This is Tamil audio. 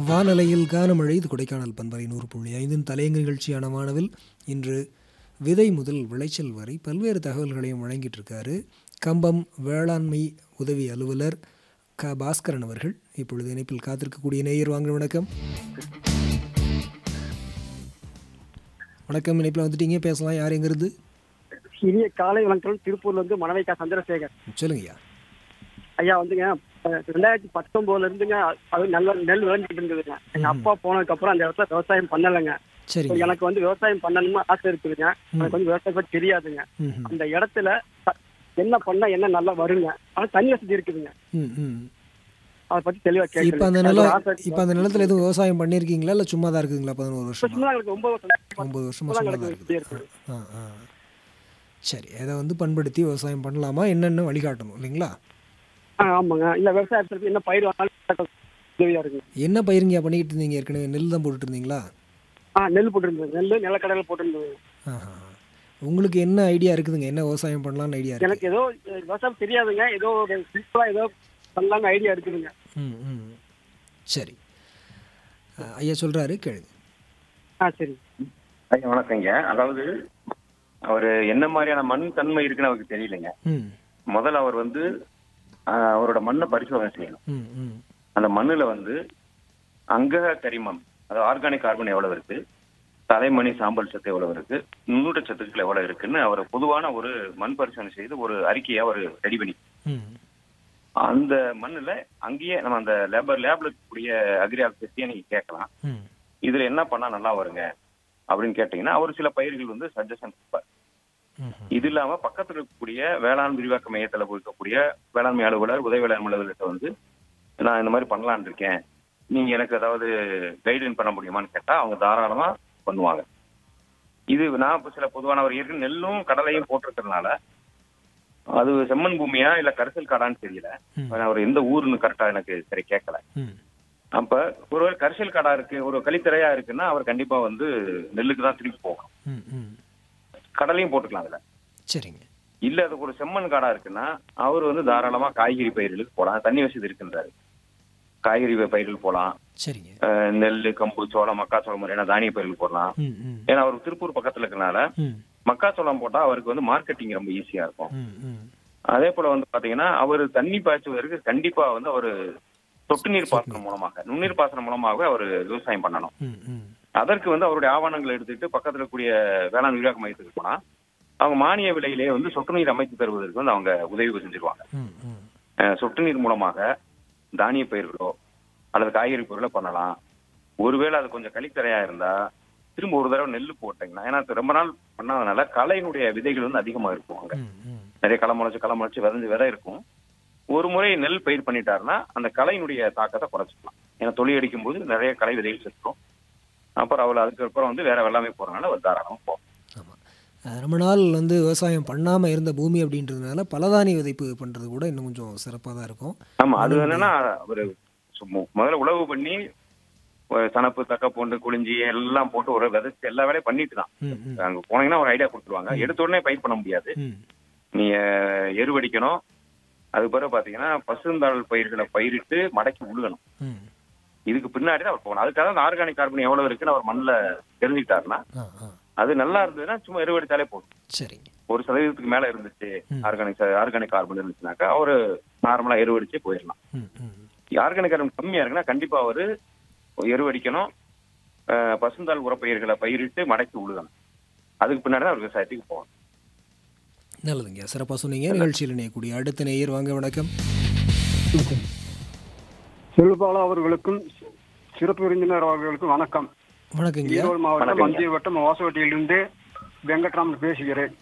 வானலையில் கானமழை இது கொடைக்கானல் பண்பறை நூறு புள்ளி ஐந்தின் தலையங்க நிகழ்ச்சியான வானவில் இன்று விதை முதல் விளைச்சல் வரை பல்வேறு தகவல்களையும் வழங்கிட்டு இருக்காரு கம்பம் வேளாண்மை உதவி அலுவலர் க பாஸ்கரன் அவர்கள் இப்பொழுது இணைப்பில் காத்திருக்கக்கூடிய நேயர் வாங்க வணக்கம் வணக்கம் இணைப்பில் வந்துட்டீங்க பேசலாம் யார் எங்கிறது இனிய காலை வணக்கம் திருப்பூர்ல இருந்து மணவைக்கா சந்திரசேகர் சொல்லுங்கய்யா ஐயா வந்துங்க அஹ், ரெண்டாயிரத்தி பத்தொன்பதுல இருந்துங்க அது நல்ல நெல் விளைஞ்சிட்டு இருந்ததுங்க எங்க அப்பா போனதுக்கு அப்புறம் அந்த இடத்துல விவசாயம் பண்ணலைங்க சரிங்க எனக்கு வந்து விவசாயம் பண்ணணும்னு ஆசை இருக்குதுங்க எனக்கு வந்து விவசாயம் பத்தி தெரியாதுங்க ம் அந்த இடத்துல த- என்ன பண்ணா என்ன நல்லா வருங்க ஆனா தண்ணி வசதி இருக்குதுங்க ம் ம் அதை பத்தி தெளிவா இப்போ அந்த கேட்கல நிலம் இப்போ அந்த நிலத்துல எதுவும் விவசாயம் பண்ணியிருக்கீங்களா இல்லை சும்மா தான் இருக்குங்களா பதினோரு வருஷமா சும்மா எங்களுக்கு ஒன்பது வருஷம் ஒன்பது வருஷமா இப்பதான் சும்மா தான் எங்களுக்கு இப்படியே இருக்குது இருக்குது ஆ ஆ சரி அதை வந்து பண்படுத்தி விவசாயம் பண்ணலாமா என்னென்னு வழிகாட்டணும் இல்லைங்களா ஆ, ஆமாங்க இல்ல விவசாயத்துக்கு என்ன பயிர் வேணாலும் உதவியா இருக்குங்க என்ன பயிருங்க பண்ணிக்கிட்டு இருந்தீங்க ஏற்கனவே நெல் தான் போட்டுட்டு இருந்தீங்களா ஆ நெல் போட்டிருந்தது நெல் நிலக்கடலை போட்டிருந்தது ஆஹா உங்களுக்கு என்ன ஐடியா இருக்குதுங்க என்ன விவசாயம் பண்ணலாம்னு ஐடியா இருக்கு எனக்கு ஏதோ அஹ், விவசாயம் தெரியாதுங்க ஏதோ ஒரு சிம்பிளா ஏதோ பண்ணலாம்னு ஐடியா இருக்குதுங்க ம் ம் சரி ஆ, ஐயா சொல்கிறாரு கேளுங்க ஆ சரி ஐயா வணக்கங்க அதாவது அவர் என்ன மாதிரியான மண் தன்மை இருக்குன்னு அவருக்கு தெரியலைங்க ம் முதல்ல அவர் வந்து ஆஹ், அவரோட மண்ணை பரிசோதனை செய்யணும் ம் ம் அந்த மண்ணுல வந்து அங்க கரிமம் அதாவது ஆர்கானிக் கார்பன் எவ்வளவு இருக்கு தலைமணி சாம்பல் சத்து எவ்வளவு இருக்கு நுண்ணூட்ட சத்துக்கள் எவ்வளவு இருக்குன்னு அவர் பொதுவான ஒரு மண் பரிசோதனை செய்து ஒரு அறிக்கையை அவர் ரெடி பண்ணி ம் அந்த மண்ணுல அங்கேயே நம்ம அந்த லேபர் லேப்ல இருக்கக்கூடிய அக்ரி ஆஃபீஸையே நீங்க கேட்கலாம் ம் இதுல என்ன பண்ணா நல்லா வருங்க அப்படின்னு கேட்டீங்கன்னா அவர் சில பயிர்கள் வந்து சஜஷன் கொடுப்பார் ம் இது இல்லாம பக்கத்துல இருக்கக்கூடிய வேளாண் விரிவாக்க மையத்துல இருக்கக்கூடிய வேளாண்மை அலுவலர் உதவி வேளாண்மை அலுவலர்கிட்ட வந்து நான் இந்த மாதிரி பண்ணலாம்னு இருக்கேன் நீங்க எனக்கு ஏதாவது கைடன்ஸ் பண்ண முடியுமான்னு கேட்டா அவங்க தாராளமா பண்ணுவாங்க இது நான் இப்ப சில பொதுவான ஒரு ஏற்கனவே நெல்லும் கடலையும் போட்டிருக்கிறதுனால அது செம்மண் பூமியா இல்ல கரிசல் காடான்னு தெரியல ம். அவர் எந்த ஊருன்னு கரெக்டா எனக்கு சரி கேட்கல ம் அப்ப ஒருவேளை கரிசல் காடா இருக்கு ஒரு கலித்தரையா இருக்குன்னா அவர் கண்டிப்பா வந்து நெல்லுக்கு தான் திருப்பி போகணும் ம் ம் கடலையும் போட்டுக்கலாம் அதுல சரிங்க இல்ல அதுக்கு ஒரு செம்மண் காடா இருக்குன்னா அவர் வந்து தாராளமா காய்கறி பயிர்களுக்கு போலாம் தண்ணி வசதி இருக்குன்றாரு காய்கறி பயிர்கள் போலாம் சரிங்க அஹ் நெல் கம்பு சோளம் மக்காச்சோளம் மாதிரியான தானிய பயிர்கள் போடலாம் ம் ம் ஏன்னா அவர் திருப்பூர் பக்கத்துல இருக்கனால ம் மக்காச்சோளம் போட்டா அவருக்கு வந்து மார்க்கெட்டிங் ரொம்ப ஈஸியா இருக்கும் ம் ம் அதே போல வந்து பாத்தீங்கன்னா அவர் தண்ணி பாய்ச்சுவதற்கு கண்டிப்பா வந்து அவர் சொட்டு நீர் பாசனம் மூலமாக நுண்ணீர் பாசனம் மூலமாக அவர் விவசாயம் பண்ணணும் ம் ம் அதற்கு வந்து அவருடைய ஆவணங்களை எடுத்துட்டு பக்கத்துல இருக்கக்கூடிய வேளாண் விரிவாக்க மையத்துக்கு போனா அவங்க மானிய விலையிலே வந்து சொட்டு நீர் அமைத்து தருவதற்கு வந்து அவங்க உதவி செஞ்சிருவாங்க ம் ம் அஹ் சொட்டு நீர் மூலமாக தானிய பயிர்களோ அல்லது காய்கறி பொருளோ பண்ணலாம் ஒருவேளை அது கொஞ்சம் கழித்தரையா இருந்தா திரும்ப ஒரு தடவை நெல் போட்டீங்கன்னா ஏன்னா அது ரொம்ப நாள் பண்ணாதனால களையினுடைய விதைகள் வந்து அதிகமா இருக்கும் அங்க ம் ம் நிறைய களை முளைச்சு களை முளைச்சு விதைஞ்சு விதை இருக்கும் ஒரு முறை நெல் பயிர் பண்ணிட்டாருன்னா அந்த களையினுடைய தாக்கத்தை குறைச்சிக்கலாம் ஏன்னா தொழில் அடிக்கும் போது நிறைய களை விதைகள் செத்துரும் அப்புறம் அவள் அதுக்கப்புறம் வந்து வேற வெள்ளாமை போறதுனால அவர் தாராளமா போகும் ஆமாம் அஹ் ரொம்ப நாள் வந்து விவசாயம் பண்ணாமல் இருந்த பூமி அப்படின்றதுனால பலதானிய விதைப்பு பண்ணுறது கூட இன்னும் கொஞ்சம் சிறப்பாக தான் இருக்கும் ஆமா அது என்னன்னா ஒரு சும்மா- முதல்ல உழவு பண்ணி ஒரு சனப்பு தக்க பூண்டு குளிஞ்சி எல்லாம் போட்டு ஒரு விதைச்சு எல்லா வேலையும் பண்ணிட்டு தான் ம் ம் அங்க போனீங்கன்னா ஒரு ஐடியா கொடுத்துருவாங்க எடுத்த உடனே பயிர் பண்ண முடியாது ம் நீங்க எருவடிக்கணும் அதுக்கு பிறகு பாத்தீங்கன்னா பசுந்தாள் பயிர்களை பயிரிட்டு மடக்கி உழுகணும் ம் இதுக்கு பின்னாடி தான் அவர் போகணும் அதுக்காக அந்த ஆர்கானிக் கார்பன் எவ்வளவு இருக்குன்னு அவர் மண்ணில் தெரிஞ்சுக்கிட்டாருன்னா ஆ ஆ அது நல்லா இருந்ததுன்னா சும்மா எருவடித்தாலே போதும் சரிங்க ஒரு சதவீதத்துக்கு மேல இருந்துச்சு ம். ஆர்கானிக் ஆர்கானிக் கார்பன் இருந்துச்சுனாக்கா அவரு நார்மலா எருவடிச்சு போயிடலாம் ம் ம் ஆர்கானிக் கார்பன் கம்மியா இருக்குன்னா கண்டிப்பா அவரு எருவடிக்கணும் அஹ், பசுந்தாள் உரப்பயிர்களை பயிரிட்டு மடக்கி உழுகணும் அதுக்கு பின்னாடி தான் அவர் விவசாயத்துக்கு போகணும் நல்லதுங்க சிறப்பாக சொன்னீங்க நிகழ்ச்சியில் இணையக்கூடிய அடுத்த நேயர் வாங்க வணக்கம் செல்பாலா அவர்களுக்கும் சிறப்பு விருந்தினர் அவர்களுக்கும் வணக்கம் வணக்கங்க ஈரோடு மாவட்டம் வணக்கங்க. மந்திய வட்டம் வாசவட்டியிலிருந்து வெங்கட்ராமன் பேசுகிறேன்